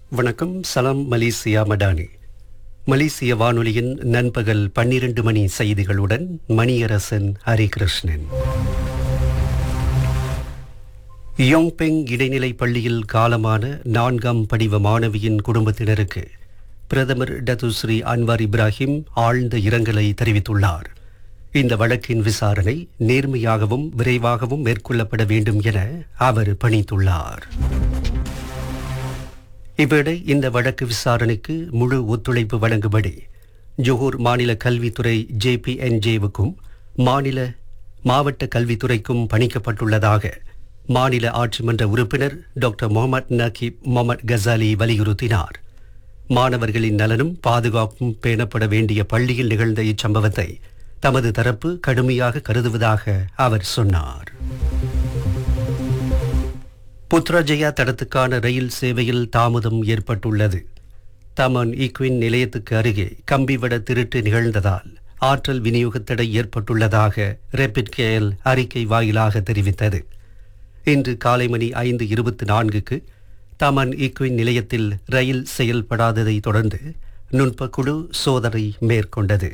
வணக்கம் சலாம் மலேசியா மடானி மலேசிய வானொலியின் நண்பகல் பன்னிரண்டு மணி செய்திகளுடன் மணியரசன் ஹரிகிருஷ்ணன் யோங்பெங் இடைநிலை பள்ளியில் காலமான நான்காம் படிவ மாணவியின் குடும்பத்தினருக்கு பிரதமர் டத்துஸ்ரீ அன்வார் இப்ராஹிம் ஆழ்ந்த இரங்கலை தெரிவித்துள்ளார் இந்த வழக்கின் விசாரணை நேர்மையாகவும் விரைவாகவும் மேற்கொள்ளப்பட வேண்டும் என அவர் பணித்துள்ளார் இவ்வேளை இந்த வழக்கு விசாரணைக்கு முழு ஒத்துழைப்பு வழங்கும்படி ஜோஹூர் மாநில கல்வித்துறை ஜேபிஎன்ஜேவுக்கும் மாநில மாவட்ட கல்வித்துறைக்கும் பணிக்கப்பட்டுள்ளதாக மாநில ஆட்சிமன்ற உறுப்பினர் டாக்டர் முகமது நகீப் முகமது கசாலி வலியுறுத்தினார் மாணவர்களின் நலனும் பாதுகாப்பும் பேணப்பட வேண்டிய பள்ளியில் நிகழ்ந்த இச்சம்பவத்தை தமது தரப்பு கடுமையாக கருதுவதாக அவர் சொன்னார் புத்ராஜயா தடத்துக்கான ரயில் சேவையில் தாமதம் ஏற்பட்டுள்ளது தமன் ஈக்வின் நிலையத்துக்கு அருகே கம்பிவட திருட்டு நிகழ்ந்ததால் ஆற்றல் விநியோக தடை ஏற்பட்டுள்ளதாக ரெபிட் கேஎல் அறிக்கை வாயிலாக தெரிவித்தது இன்று காலை மணி ஐந்து இருபத்தி நான்குக்கு தமன் ஈக்வின் நிலையத்தில் ரயில் செயல்படாததை தொடர்ந்து நுட்பக்குழு சோதனை மேற்கொண்டது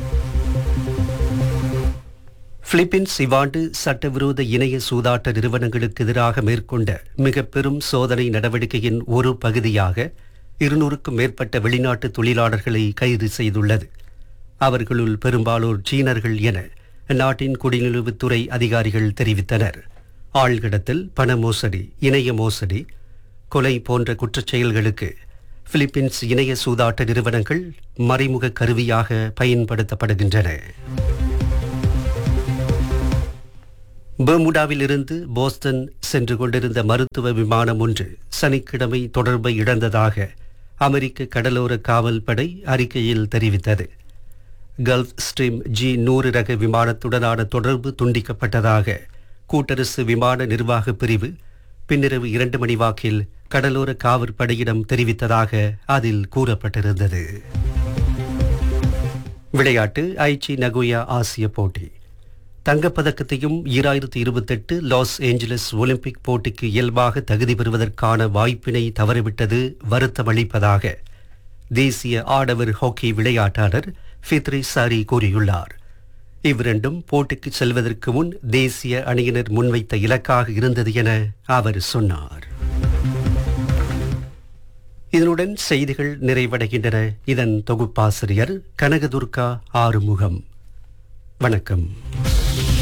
பிலிப்பீன்ஸ் இவ்வாண்டு சட்டவிரோத இணைய சூதாட்ட நிறுவனங்களுக்கு எதிராக மேற்கொண்ட மிக பெரும் சோதனை நடவடிக்கையின் ஒரு பகுதியாக இருநூறுக்கும் மேற்பட்ட வெளிநாட்டு தொழிலாளர்களை கைது செய்துள்ளது அவர்களுள் பெரும்பாலோர் சீனர்கள் என நாட்டின் குடிநுழைவுத்துறை அதிகாரிகள் தெரிவித்தனர் ஆழ்கடத்தல் பண மோசடி இணைய மோசடி கொலை போன்ற குற்றச் செயல்களுக்கு பிலிப்பீன்ஸ் இணைய சூதாட்ட நிறுவனங்கள் மறைமுக கருவியாக பயன்படுத்தப்படுகின்றன பெர்முடாவில் இருந்து போஸ்டன் சென்று கொண்டிருந்த மருத்துவ விமானம் ஒன்று சனிக்கிழமை தொடர்பை இழந்ததாக அமெரிக்க கடலோர காவல் படை அறிக்கையில் தெரிவித்தது கல்ஃப் ஸ்ட்ரீம் ஜி நூறு ரக விமானத்துடனான தொடர்பு துண்டிக்கப்பட்டதாக கூட்டரசு விமான நிர்வாக பிரிவு பின்னிரவு இரண்டு மணி வாக்கில் கடலோர காவற்படையிடம் தெரிவித்ததாக அதில் கூறப்பட்டிருந்தது விளையாட்டு ஐச்சி நகோயா ஆசிய போட்டி தங்கப்பதக்கத்தையும் ஈராயிரத்தி இருபத்தெட்டு லாஸ் ஏஞ்சலஸ் ஒலிம்பிக் போட்டிக்கு இயல்பாக தகுதி பெறுவதற்கான வாய்ப்பினை தவறிவிட்டது வருத்தமளிப்பதாக தேசிய ஆடவர் ஹாக்கி விளையாட்டாளர் ஃபித்ரி சாரி கூறியுள்ளார் இவ்விரண்டும் போட்டிக்கு செல்வதற்கு முன் தேசிய அணியினர் முன்வைத்த இலக்காக இருந்தது என அவர் சொன்னார் இதனுடன் செய்திகள் நிறைவடைகின்றன இதன் தொகுப்பாசிரியர் கனகதுர்கா ஆறுமுகம் வணக்கம்